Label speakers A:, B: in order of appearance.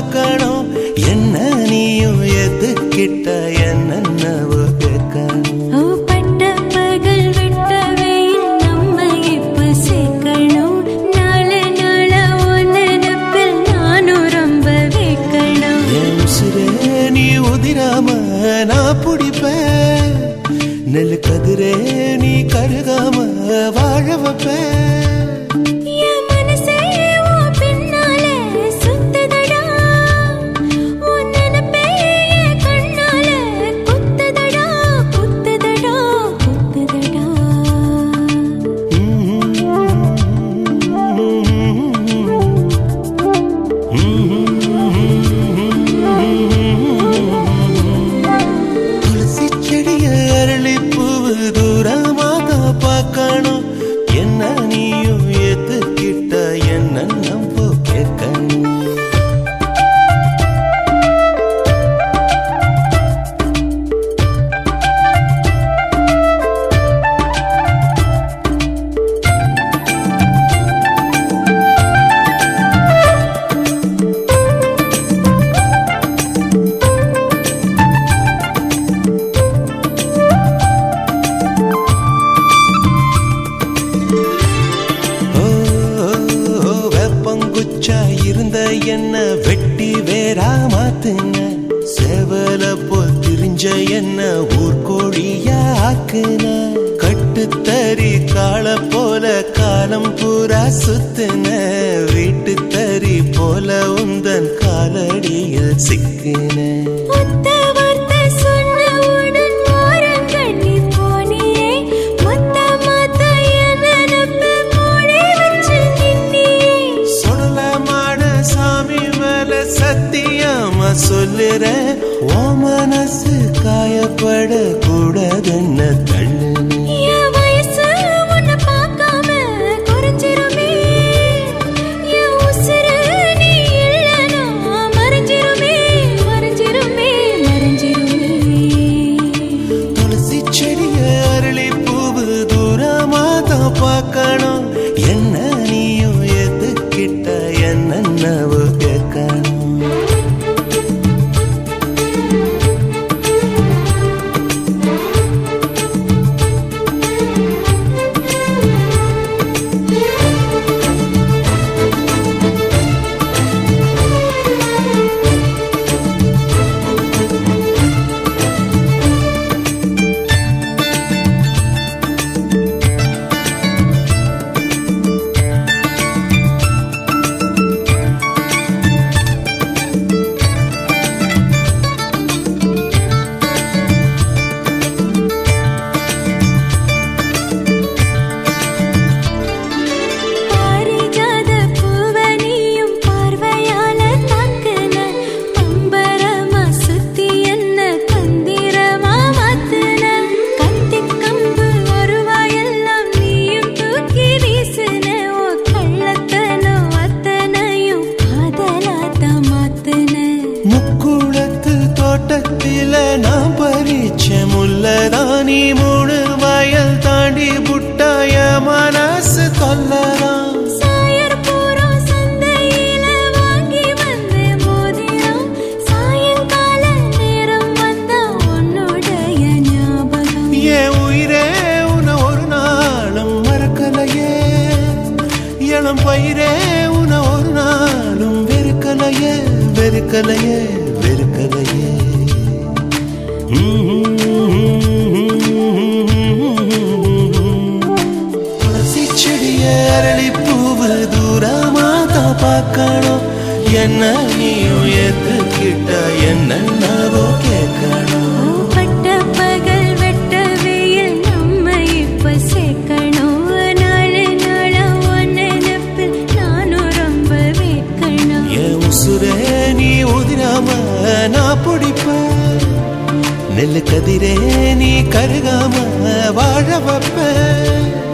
A: பார்க்கணும் என்ன நீயும் எதுக்கிட்ட என்னென்னவோ கேட்கணும்
B: ஓ பட்ட பகல் விட்ட வெயில் நம்ம இப்ப சேர்க்கணும் நாள நாள உன் நினைப்பில் நானும் ரொம்ப வைக்கணும்
A: என் உசுரே நீ உதிராம நான் பிடிப்பேன் நெல் கதிரே நீ கருகாம வாழ வைப்பேன்
B: என் மனசே உன் பின்னாலே சுத்துதடா உன் நினைப்பே என் கண்ணாலே குத்துதடா குத்துதடா குத்துதடா
A: துளசி செடிய அரளி பூவு தூரமாக பார்க்கணும் என்ன நீயும் எதுக்கிட்ட என்ன நம்ப கேட்கணும் ஓ, ஓ, ஓ, வெப்பங்குச்சா இருந்த என்ன வெட்டி வேறா மாத்துன செவல போல் திரிஞ்ச என்ன ஊர்கோழியா ஆக்குன கட்டுத்தறி காள போல காலம் பூரா சுத்துன வீட்டு தறி போல உந்தன் காலடியில் சிக்கின
B: ஒத்த வார்த்தை சொன்னவுடன் ஓரங்கண்ணி போனியே மொத்த மொத்த என் நினைப்பு மூடி வச்சு நின்னியே
A: சொல்லமான சாமி மேல சத்தியமா சொல்லுறேன் ஓ மனசு காயப்பட கூடாதுன்னு தள்ளுன
B: என் வயசு உன்னை பார்க்காம குறைஞ்சிருமே. என் உசுரு நீ இல்லைனா மறைஞ்சிருமே, மறைஞ்சிருமே, மறைஞ்சிருமே.
A: துளசி செடிய அரளி பூவு தூரமா தான் பார்க்கணும் என்ன நீயும் எதுக்கிட்ட என்னென்னவோ கேட்கணும்
B: பாரிஜாத பூவை நீயும் பார்வையால தாக்குன. பம்பரமா சுத்தி என்ன தந்திரமா மாத்துன. கத்திக் கம்பு அருவாயெல்லாம் நீயும் தூக்கி வீசுன. உன் கள்ளத்தனம் அத்தனையும் காதலாத்தான் மாத்துன.
A: முக்குளத்து தோட்டத்தில நான் பறிச்ச முல்லதானி மூணு வயல் தாண்டி புட்டாய மனசு கொல்லலாம்
B: சாயர்புரம் சந்தையில வாங்கி வந்த மோதிரம். சாயங்கால நேரம் வந்தா உன்னுடைய ஞாபகம்.
A: என் உயிரே உன ஒரு நாளும் மறக்கலையே இளம் பயிரே உன ஒரு நாளும் வெறுக்கலையே வெறுக்கலையே வெறுக்கலையே துளசி செடிய அரளி பூவு தூரமா தான் பார்க்கணும் என்ன நீயும் எதுக்கிட்ட என்னென்னவோ கேட்கணும்
B: பட்ட பகல் வெட்ட வெயில் நம்ம இப்ப சேர்க்கணும். நாளு நாளா உன் நினைப்பில் நானும் ரொம்ப வேட்கணும்.
A: என் உசுரே நீ உதிராம நான் பிடிப்பேன் நெல்லு கதிரே நீ கருகாம வாழ வைப்பேன்